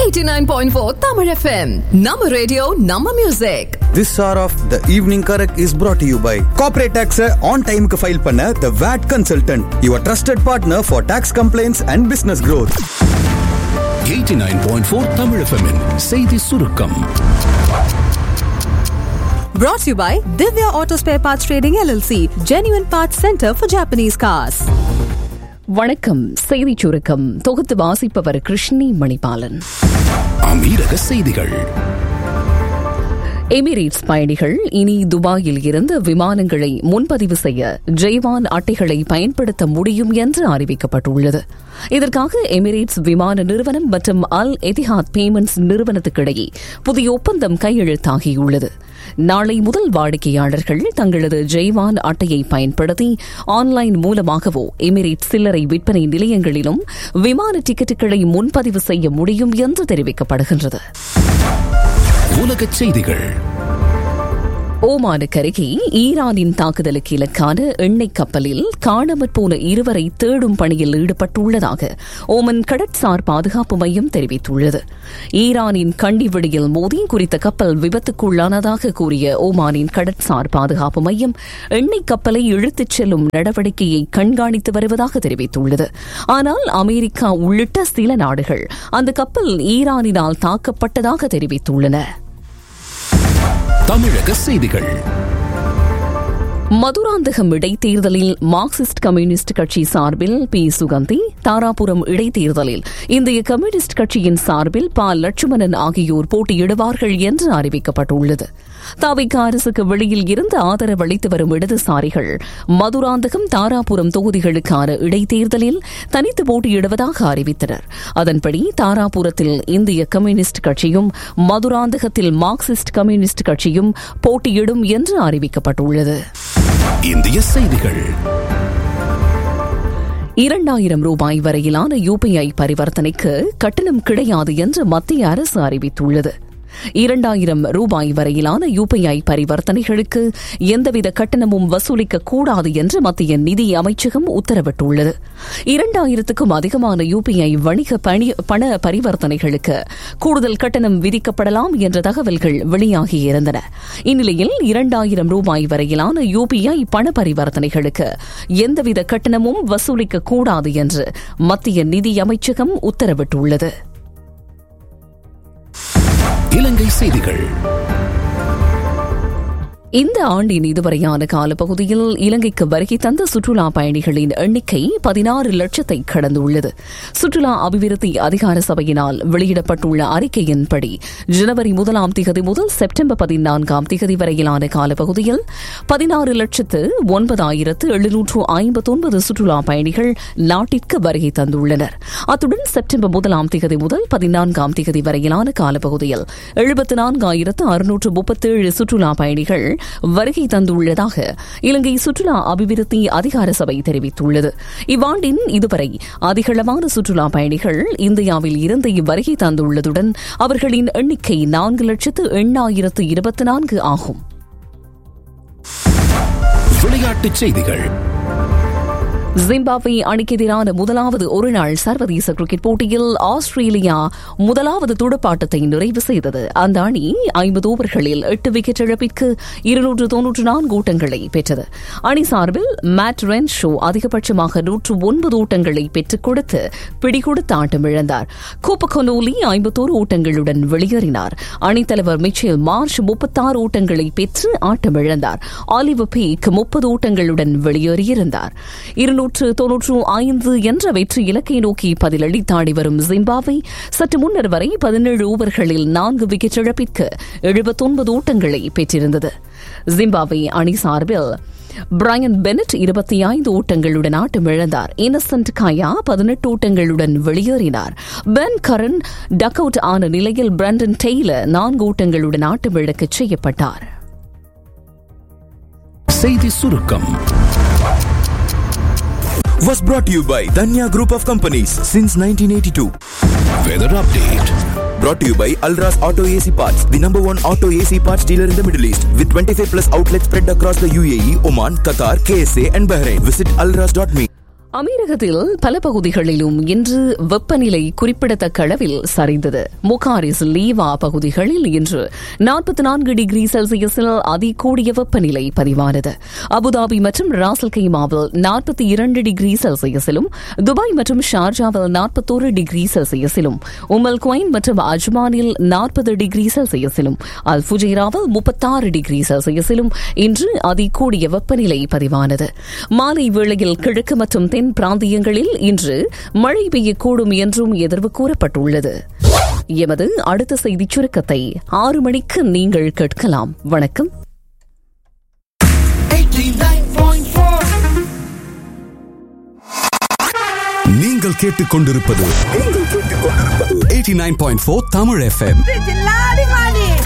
89.4 Tamil FM. Nama radio, Nama music. This hour of the evening correct is brought to you by Corporate Tax on time க்கு file பண்ண The VAT Consultant, your trusted partner for tax complaints and business growth. 89.4 Tamil FM -இன் செய்தி சுருக்கம் Brought to you by Divya Auto Spare Parts Trading LLC, Genuine Parts Center for Japanese Cars. வணக்கம் செய்திச் சுருக்கம் தொகுத்து வாசிப்பவர் கிருஷ்ணி மணிபாலன் அமீரக செய்திகள் எமிரேட்ஸ் பயணிகள் இனி துபாயில் இருந்து விமானங்களை முன்பதிவு செய்ய ஜெய்வான் அட்டைகளை பயன்படுத்த முடியும் என்று அறிவிக்கப்பட்டுள்ளது இதற்காக எமிரேட்ஸ் விமான நிறுவனம் மற்றும் அல் எதிஹாத் பேமெண்ட்ஸ் நிறுவனத்துக்கிடையே புதிய ஒப்பந்தம் கையெழுத்தாகியுள்ளது நாளை முதல் வாடிக்கையாளர்கள் தங்களது ஜெய்வான் அட்டையை பயன்படுத்தி ஆன்லைன் மூலமாகவோ எமிரேட் சில்லறை விற்பனை நிலையங்களிலும் விமான டிக்கெட்டுகளை முன்பதிவு செய்ய முடியும் என்று தெரிவிக்கப்படுகின்றது உலகச் செய்திகள் ஓமானுக்கு அருகே ஈரானின் தாக்குதலுக்கு இலக்கான எண்ணெய் கப்பலில் காணாமற் போன இருவரை தேடும் பணியில் ஈடுபட்டுள்ளதாக ஓமன் கடற்சார் பாதுகாப்பு மையம் தெரிவித்துள்ளது ஈரானின் கண்டி வெடியில் மோதி குறித்த கப்பல் விபத்துக்குள்ளானதாக கூறிய ஓமானின் கடற்சார் பாதுகாப்பு மையம் எண்ணெய் கப்பலை இழுத்துச் செல்லும் நடவடிக்கையை கண்காணித்து வருவதாக தெரிவித்துள்ளது ஆனால் அமெரிக்கா உள்ளிட்ட சில நாடுகள் அந்த கப்பல் ஈரானினால் தாக்கப்பட்டதாக தெரிவித்துள்ளன தமிழக செய்திகள் மதுராந்தகம் இடைத்தேர்தலில் மார்க்சிஸ்ட் கம்யூனிஸ்ட் கட்சி சார்பில் பி சுகந்தி தாராபுரம் இடைத்தேர்தலில் இந்திய கம்யூனிஸ்ட் கட்சியின் சார்பில் ப லட்சுமணன் ஆகியோர் போட்டியிடுவார்கள் என்று அறிவிக்கப்பட்டுள்ளது தாவிக அரசுக்கு வெளியில் இருந்து ஆதரவு அளித்து வரும் இடதுசாரிகள் மதுராந்தகம் தாராபுரம் தொகுதிகளுக்கான இடைத்தேர்தலில் தனித்து போட்டியிடுவதாக அறிவித்தனர் அதன்படி தாராபுரத்தில் இந்திய கம்யூனிஸ்ட் கட்சியும் மதுராந்தகத்தில் மார்க்சிஸ்ட் கம்யூனிஸ்ட் கட்சியும் போட்டியிடும் என்று அறிவிக்கப்பட்டுள்ளது இந்திய செய்திகள் இரண்டாயிரம் ரூபாய் வரையிலான யுபிஐ பரிவர்த்தனைக்கு கட்டணம் கிடையாது என்று மத்திய அரசு அறிவித்துள்ளது இரண்டாயிரம் ரூபாய் வரையிலான யுபிஐ பரிவர்த்தனைகளுக்கு எந்தவித கட்டணமும் வசூலிக்க கூடாது என்று மத்திய நிதி அமைச்சகம் உத்தரவிட்டுள்ளது இரண்டாயிரத்துக்கும் அதிகமான யுபிஐ வணிக பண பரிவர்த்தனைகளுக்கு கூடுதல் கட்டணம் விதிக்கப்படலாம் என்ற தகவல்கள் வெளியாகியிருந்தன இந்நிலையில் இரண்டாயிரம் ரூபாய் வரையிலான யுபிஐ பண பரிவர்த்தனைகளுக்கு எந்தவித கட்டணமும் வசூலிக்க கூடாது என்று மத்திய நிதி அமைச்சகம் உத்தரவிட்டுள்ளது இலங்கை செய்திகள் இந்த ஆண்டின் இதுவரையான காலப்பகுதியில் இலங்கைக்கு வருகை தந்த சுற்றுலா பயணிகளின் எண்ணிக்கை பதினாறு லட்சத்தை கடந்துள்ளது சுற்றுலா அபிவிருத்தி அதிகார சபையினால் வெளியிடப்பட்டுள்ள அறிக்கையின்படி ஜனவரி முதலாம் திகதி முதல் செப்டம்பர் பதினான்காம் திகதி வரையிலான காலப்பகுதியில் பதினாறு லட்சத்து ஒன்பதாயிரத்து எழுநூற்று ஐம்பத்தொன்பது சுற்றுலா பயணிகள் நாட்டிற்கு வருகை தந்துள்ளனர் அத்துடன் செப்டம்பர் முதலாம் திகதி முதல் பதினான்காம் திகதி வரையிலான காலப்பகுதியில் எழுபத்து நான்காயிரத்து அறுநூற்று முப்பத்தேழு சுற்றுலா பயணிகள் வருகை தந்துள்ளதாக இலங்கை சுற்றுலா அபிவிருத்தி அதிகார சபை தெரிவித்துள்ளது இவ்வாண்டின் இதுவரை அதிகளவான சுற்றுலா பயணிகள் இந்தியாவில் இருந்து இவ்வருகை தந்துள்ளதுடன் அவர்களின் எண்ணிக்கை நான்கு லட்சத்து எண்ணாயிரத்து இருபத்தி நான்கு ஆகும் விளையாட்டுச் செய்திகள் ஜிம்பாப்வே அணிக்கு எதிரான முதலாவது ஒருநாள் சர்வதேச கிரிக்கெட் போட்டியில் ஆஸ்திரேலியா முதலாவது துடுப்பாட்டத்தை நிறைவு செய்தது அந்த அணி ஐம்பது ஓவர்களில் எட்டு விக்கெட் இழப்பிற்கு இருநூற்று தொன்னூற்று நான்கு ஓட்டங்களை பெற்றது அணி சார்பில் மேட் ரென்ஷோ அதிகபட்சமாக நூற்று ஒன்பது ஓட்டங்களை பெற்றுக் கொடுத்து பிடிகொடுத்து ஆட்டம் இழந்தார் கோப்பகொனோலி ஐம்பத்தோரு ஓட்டங்களுடன் வெளியேறினார் அணித்தலைவர் மிச்சேல் மார்ச் முப்பத்தாறு ஓட்டங்களை பெற்று ஆட்டம் இழந்தார் ஆலிவர் பீக் முப்பது ஓட்டங்களுடன் வெளியேறியிருந்தார் இருநூற்று தொன்னூற்று ஐந்து என்ற வெற்றி இலக்கை நோக்கி பதிலளித்தாடி வரும் ஜிம்பாப்வே சற்று முன்னர் வரை பதினேழு ஓவர்களில் நான்கு விக்கெட் இழப்பிற்கு எழுபத்தொன்பது ஓட்டங்களை பெற்றிருந்தது ஜிம்பாப்வே அணி சார்பில் பிரையன் பெனட் இருபத்தி ஐந்து ஓட்டங்களுடன் ஆட்டம் இழந்தார் இன்னசென்ட் காயா பதினெட்டு ஓட்டங்களுடன் வெளியேறினார் பென் கரன் டக் அவுட் ஆன நிலையில் பிரண்டன் டெய்லர் நான்கு ஓட்டங்களுடன் ஆட்டம் இழக்கச் செய்யப்பட்டார் செய்தி சுருக்கம் Was brought to you by Danya Group of Companies since 1982. Weather update Brought to you by Alras Auto AC Parts, the number one auto AC parts dealer in the Middle East, with 25 plus outlets spread across the UAE, Oman, Qatar, KSA, and Bahrain. Visit alras.me. அமீரகத்தில் பல பகுதிகளிலும் இன்று வெப்பநிலை குறிப்பிடத்தக்க அளவில் சரிந்தது முகாரிஸ் லீவா பகுதிகளில் இன்று நாற்பத்தி நான்கு டிகிரி செல்சியஸில் அதிகூடிய வெப்பநிலை பதிவானது அபுதாபி மற்றும் ராசல் கைமாவில் நாற்பத்தி இரண்டு டிகிரி செல்சியஸிலும் துபாய் மற்றும் ஷார்ஜாவில் நாற்பத்தோரு டிகிரி செல்சியஸிலும் உமல் குவைன் மற்றும் அஜ்மானில் நாற்பது டிகிரி செல்சியஸிலும் அல் ஃபுஜைராவில் முப்பத்தாறு டிகிரி செல்சியஸிலும் இன்று அதிகூடிய வெப்பநிலை பதிவானது மாலை வேளையில் கிழக்கு மற்றும் தென் பிராந்தியங்களில் இன்று மழை பெய்யக்கூடும் என்றும் எதிர்வு கூறப்பட்டுள்ளது எமது அடுத்த செய்திச் சுருக்கத்தை ஆறு மணிக்கு நீங்கள் கேட்கலாம் வணக்கம் நீங்கள் கேட்டுக்கொண்டிருப்பது 89.4 தமிழ் எஃப்எம்